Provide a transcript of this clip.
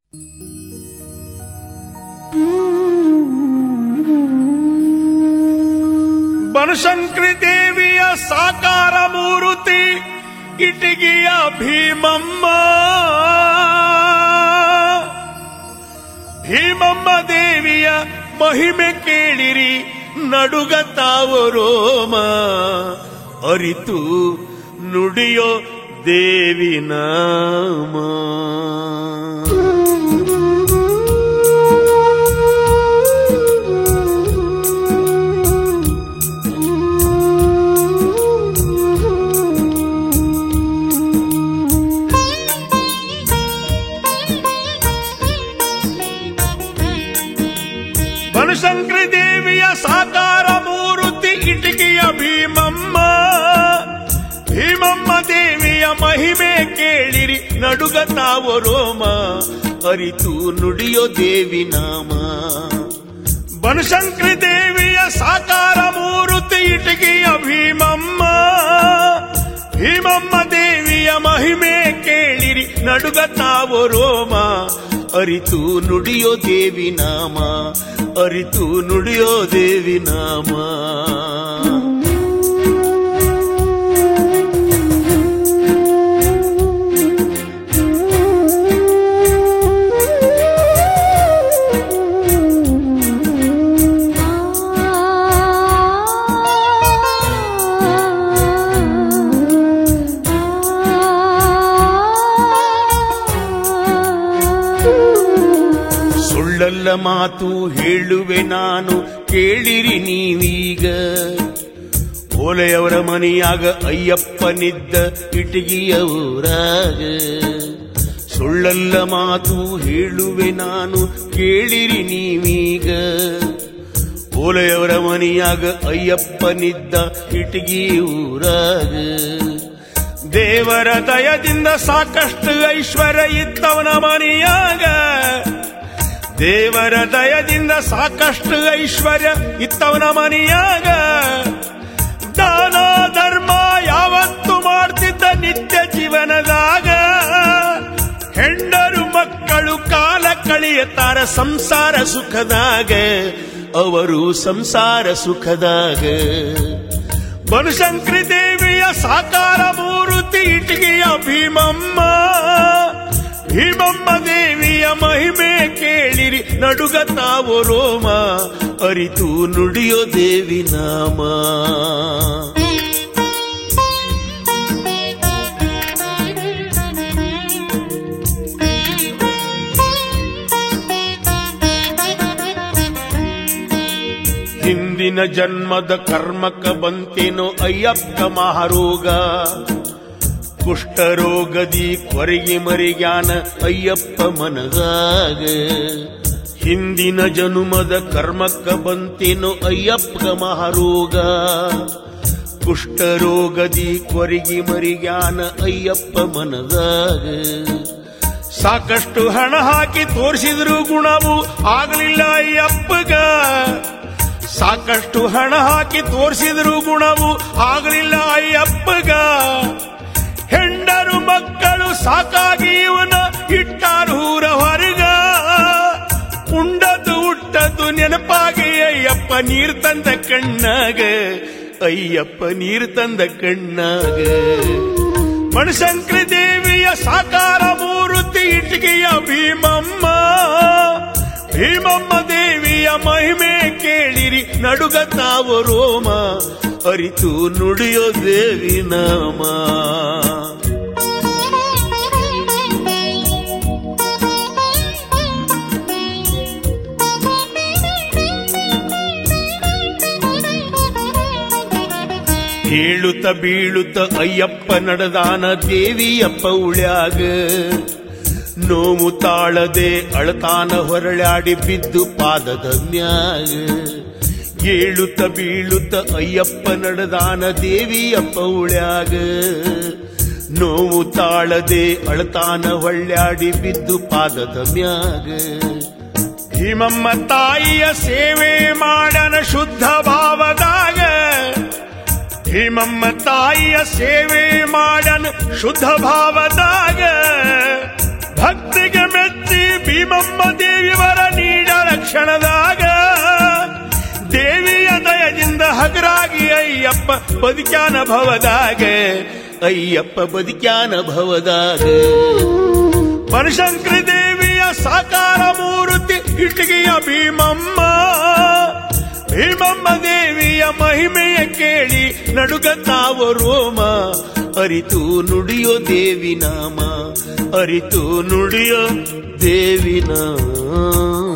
ಬನಶಂಕರಿ ದೇವಿಯ ಸಾಕಾರ ಮೂರುತಿ ಇಟಿಗೆಯ ಭೀಮಮ್ಮ ಭೀಮಮ್ಮ ದೇವಿಯ ಮಹಿಮೆ ಕೇಳಿರಿ ನಡುಗ ತಾವು ರೋಮ ಅರಿತು ನುಡಿಯೋ ದೇವಿ ನಾಮ ಬನಶಂಕರಿ ದೇವಿಯ ಸಾಕಾರ ಮೂರುತಿ ಇಟಿಕೆಯ ಭೀಮಮ್ಮ ಭೀಮಮ್ಮ ದೇವಿಯ ಮಹಿಮೆ ಕೇಳಿರಿ ನಡುಗ ತಾವು ರೋಮ ಅರಿತು ನುಡಿಯೋ ದೇವಿ ನಾಮ ಬನಶಂಕರಿ ದೇವಿಯ ಸಾಕಾರ ಮೂರುತಿ ಇಟಿಕೆಯ ಭೀಮಮ್ಮ ಭೀಮಮ್ಮ ದೇವಿಯ ಮಹಿಮೆ ಕೇಳಿರಿ ನಡುಗ ತಾವು ರೋಮ ಅರಿತು ನುಡಿಯೋ ದೇವಿ ನಾಮ ಅರಿತು ನುಡಿಯೋ ದೇವಿ ನಾಮ ಸುಳ್ಳಲ್ಲ ಮಾತು ಹೇಳುವೆ ನಾನು ಕೇಳಿರಿ ನೀವೀಗ ಓಲೆಯವರ ಮನೆಯಾಗ ಅಯ್ಯಪ್ಪನಿದ್ದ ಇಟಗಿಯ ಊರಾಗ ಸುಳ್ಳಲ್ಲ ಮಾತು ಹೇಳುವೆ ನಾನು ಕೇಳಿರಿ ನೀವೀಗ ಓಲೆಯವರ ಮನೆಯಾಗ ಅಯ್ಯಪ್ಪನಿದ್ದ ಇಟಗಿ ಊರಾಗ ದೇವರ ದಯದಿಂದ ಸಾಕಷ್ಟು ಐಶ್ವರ್ಯ ಇತ್ತವನ ಮನೆಯಾಗ ದೇವರ ದಯದಿಂದ ಸಾಕಷ್ಟು ಐಶ್ವರ್ಯ ಇತ್ತವನ ಮನೆಯಾಗ ದಾನ ಧರ್ಮ ಯಾವತ್ತು ಮಾಡ್ತಿದ್ದ ನಿತ್ಯ ಜೀವನದಾಗ ಹೆಂಡರು ಮಕ್ಕಳು ಕಾಲ ಕಳೆಯುತ್ತಾರ ಸಂಸಾರ ಸುಖದಾಗ ಅವರು ಸಂಸಾರ ಸುಖದಾಗ ಬನಶಂಕರಿ ದೇವಿಯ ಸಾಕಾರ ಮೂರುತಿ ಇಟಿಗೆಯ ಭೀಮಮ್ಮ ಭೀಮಮ್ಮ ದೇವಿಯ ಮಹಿಮೆ ಕೇಳಿರಿ ನಡುಗ ತಾವು ರೋಮ ಅರಿತು ನುಡಿಯೋ ದೇವಿ ನಾಮ ಹಿಂದಿನ ಜನ್ಮದ ಕರ್ಮಕ್ಕ ಬಂತೇನೋ ಅಯ್ಯಪ್ಪ ಮಹಾರೋಗ ಕುಷ್ಠರೋಗದಿ ಕೊರಗಿ ಮರಿಗ್ಯಾನ ಅಯ್ಯಪ್ಪ ಮನದಾಗ ಹಿಂದಿನ ಜನುಮದ ಕರ್ಮಕ್ಕ ಬಂತೇನೋ ಅಯ್ಯಪ್ಪ ಮಹಾರೋಗ ಕುಷ್ಠರೋಗದಿ ಕೊರಗಿ ಮರಿಗ್ಯಾನ ಅಯ್ಯಪ್ಪ ಮನದಾಗ ಸಾಕಷ್ಟು ಹಣ ಹಾಕಿ ತೋರಿಸಿದ್ರು ಗುಣವು ಆಗಲಿಲ್ಲ ಅಯ್ಯಪ್ಪಗ ಸಾಕಷ್ಟು ಹಣ ಹಾಕಿ ತೋರಿಸಿದ್ರು ಗುಣವು ಆಗಲಿಲ್ಲ ಅಯ್ಯಪ್ಪಗ ಹೆಂಡರು ಮಕ್ಕಳು ಸಾಕಾಗಿ ಇವನ ಇಟ್ಟಾರು ಊರ ಹೊರಗ ಉಂಡದ್ದು ಉಟ್ಟದ್ದು ನೆನಪಾಗಿ ಅಯ್ಯಪ್ಪ ನೀರ್ ತಂದ ಕಣ್ಣಾಗ ಅಯ್ಯಪ್ಪ ನೀರ್ ತಂದ ಕಣ್ಣಾಗ ಮಣಶಂಕರಿ ದೇವಿಯ ಸಾಕಾರ ಮೂರುತಿ ಇಟ್ಟಿಗೆಯ ಭೀಮಮ್ಮ ಭೀಮಮ್ಮ ದೇವಿಯ ಮಹಿಮೆ ಕೇಳಿರಿ ನಡುಗ ತಾವು ರೋಮ ಅರಿತು ನುಡಿಯೋ ದೇವಿ ನಾಮ ಹೇಳುತ್ತ ಬೀಳುತ್ತ ಅಯ್ಯಪ್ಪ ನಡೆದಾನ ದೇವಿಯಪ್ಪ ಉಳ್ಯಾಗ ನೋವು ತಾಳದೆ ಅಳತಾನ ಹೊರಳಾಡಿ ಬಿದ್ದು ಪಾದದ ಮ್ಯಾಗ ಏಳುತ್ತ ಬೀಳುತ್ತ ಅಯ್ಯಪ್ಪ ನಡೆದಾನ ದೇವಿಯಪ್ಪ ಉಳ್ಯಾಗ ನೋವು ತಾಳದೆ ಅಳತಾನ ಹೊಳ್ಳ್ಯಾಡಿ ಬಿದ್ದು ಪಾದದ ಮ್ಯಾಗ ಭೀಮಮ್ಮ ತಾಯಿಯ ಸೇವೆ ಮಾಡನ ಶುದ್ಧ ಭಾವದಾಗ ಭೀಮಮ್ಮ ತಾಯಿಯ ಸೇವೆ ಮಾಡನ್ ಶುದ್ಧ ಭಾವದಾಗ ಭಕ್ತಿಗೆ ಮೆಚ್ಚಿ ಭೀಮಮ್ಮ ದೇವಿ ವರ ನೀಡಲ ಕ್ಷಣದಾಗ ದೇವಿಯ ದಯದಿಂದ ಹಗರಾಗಿ ಅಯ್ಯಪ್ಪ ಬದುಕ್ಯಾನ ಭವದಾಗ ಅಯ್ಯಪ್ಪ ಬದುಕ್ಯಾನ ಭವದಾಗ ಬನಶಂಕರಿ ದೇವಿಯ ಸಾಕಾರ ಮೂರ್ತಿ ಇಟ್ಟಿಗೆಯ ಭೀಮಮ್ಮ ಭೀಮಮ್ಮ ದೇವಿಯ ಮಹಿಮೆಯ ಕೇಳಿ ನಡುಗತ್ತಾವ ರೋಮ ಅರಿತು ನುಡಿಯೋ ದೇವಿ ನಾಮ ಅರಿತು ನುಡಿಯೋ ದೇವಿ ನಾಮ